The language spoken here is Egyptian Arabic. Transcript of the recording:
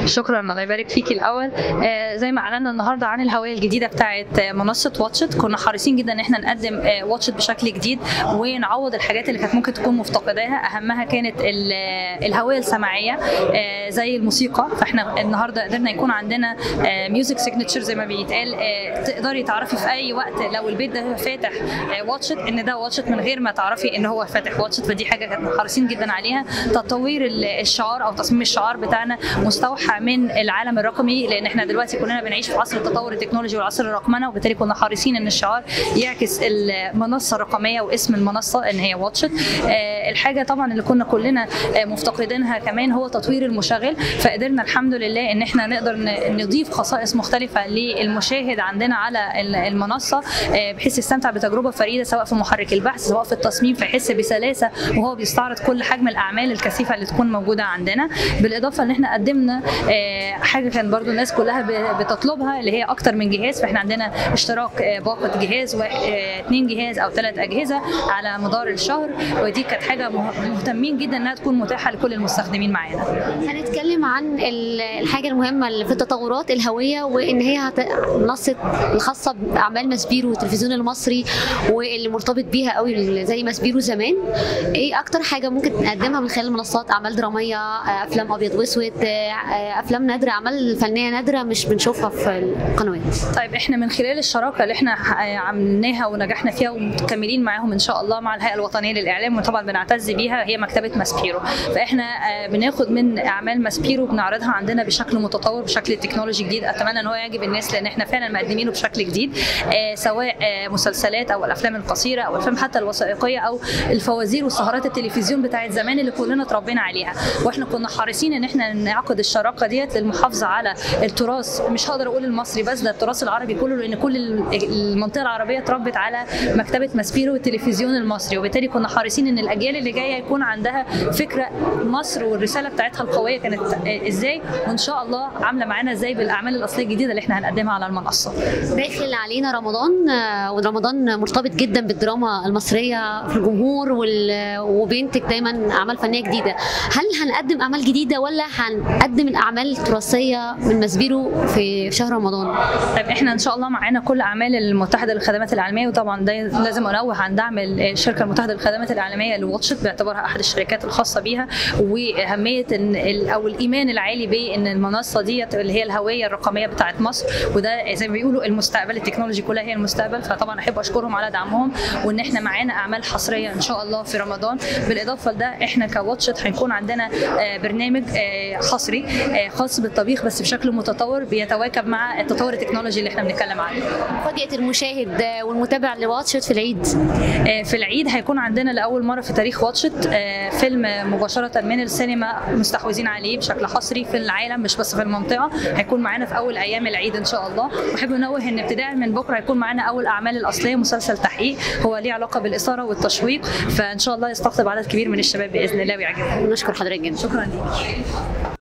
شكرا الله يبارك فيكي الاول آه زي ما اعلنا النهارده عن الهويه الجديده بتاعه آه، منصه واتشت كنا حريصين جدا ان احنا نقدم آه، واتشت بشكل جديد ونعوض الحاجات اللي كانت ممكن تكون مفتقداها اهمها كانت ال- آه، الهويه السمعيه آه، زي الموسيقى فاحنا النهارده قدرنا يكون عندنا ميوزك سيجنتشر زي ما بيتقال آه، تقدري تعرفي في اي وقت لو البيت ده فاتح آه، واتشت ان ده واتشت من غير ما تعرفي ان هو فاتح واتشت فدي حاجه كنا حريصين جدا عليها تطوير ال- الشعار او تصميم الشعار بتاعنا مستوحى من العالم الرقمي لان احنا دلوقتي كلنا بنعيش في عصر التطور التكنولوجي والعصر الرقمنه وبالتالي كنا حريصين ان الشعار يعكس المنصه الرقميه واسم المنصه ان هي واتشت آه، الحاجه طبعا اللي كنا كلنا آه، مفتقدينها كمان هو تطوير المشغل فقدرنا الحمد لله ان احنا نقدر ن- نضيف خصائص مختلفه للمشاهد عندنا على ال- المنصه آه، بحيث يستمتع بتجربه فريده سواء في محرك البحث سواء في التصميم فيحس بسلاسه وهو بيستعرض كل حجم الاعمال الكثيفه اللي تكون موجوده عندنا بالاضافه ان احنا قدمنا آه، حاجه كان برضو الناس كلها ب- بتطلبها اللي هي اكتر من جهاز فاحنا عندنا اشتراك آه، باقه جهاز واحد آه، اتنين جهاز او ثلاث اجهزه على مدار الشهر ودي كانت حاجه مه- مهتمين جدا انها تكون متاحه لكل المستخدمين معانا هنتكلم عن ال- الحاجه المهمه اللي في التطورات الهويه وان هي هت... منصه الخاصه باعمال ماسبيرو والتلفزيون المصري واللي مرتبط بيها قوي زي ماسبيرو زمان ايه اكتر حاجه ممكن نقدمها من خلال المنصات اعمال دراميه آه، افلام ابيض واسود آه، آه، افلام نادره اعمال فنيه نادره مش بنشوفها في القنوات طيب احنا من خلال الشراكه اللي احنا ح- عملناها ونجحنا فيها ومكملين معاهم ان شاء الله مع الهيئه الوطنيه للاعلام وطبعا بنعتز بيها هي مكتبه ماسبيرو فاحنا آه، بناخد من اعمال ماسبيرو بنعرضها عندنا بشكل متطور بشكل تكنولوجي جديد اتمنى ان هو يعجب الناس لان احنا فعلا مقدمينه بشكل جديد آه، سواء آه، مسلسلات او الافلام القصيره او الافلام حتى الوثائقيه او الفوازير وسهرات التلفزيون بتاعت زمان اللي كلنا اتربينا عليها واحنا كنا حريصين ان احنا نعقد الشراكه ديت للمحافظه على التراث مش هقدر اقول المصري بس ده التراث العربي كله لان كل ال- المنطقه العربيه اتربت على مكتبه ماسبيرو والتلفزيون المصري وبالتالي كنا حريصين ان الاجيال اللي جايه يكون عندها فكره مصر والرساله بتاعتها القويه كانت ازاي وان شاء الله عامله معانا ازاي بالاعمال الاصليه الجديده اللي احنا هنقدمها على المنصه داخل علينا رمضان آه، ورمضان مرتبط جدا بالدراما المصريه في الجمهور وال- وبينتج دايما اعمال فنيه جديده هل هنقدم اعمال جديده ولا هنقدم الاعمال التراثيه من مسبيرو في شهر رمضان طيب احنا ان شاء الله معانا كل اعمال المتحده للخدمات الاعلاميه وطبعا ده لازم انوه عن دعم الشركه المتحده للخدمات الاعلاميه لواتشت باعتبارها احد الشركات الخاصه بيها واهميه ان ال- او الايمان العالي بان المنصه ديت اللي هي الهويه الرقميه بتاعت مصر وده زي ما بيقولوا المستقبل التكنولوجي كلها هي المستقبل فطبعا احب اشكرهم على دعمهم وان احنا معانا اعمال حصريه ان شاء الله في رمضان بالاضافه لده احنا كواتشت هيكون عندنا آه، برنامج آه، حصري آه، خاص بالطبيخ بس بشكل متطور بيتواكب مع التطور التكنولوجي اللي احنا بنتكلم عنه فاجأة المشاهد آه، والمتابع لواتشت في العيد آه، في العيد هيكون عندنا لاول مره في تاريخ واتشت آه، فيلم مباشره من السينما مستحوذين عليه بشكل حصري في العالم مش بس في المنطقه هيكون معانا في اول ايام العيد ان شاء الله واحب انوه ان ابتداء من بكره هيكون معانا اول اعمال الاصليه مسلسل تحقيق هو ليه علاقه بالاثاره والتشويق فان شاء الله يستقطب عدد كبير من الشباب باذن الله ويعجبهم نشكر حضرتك جدا شكرا ليك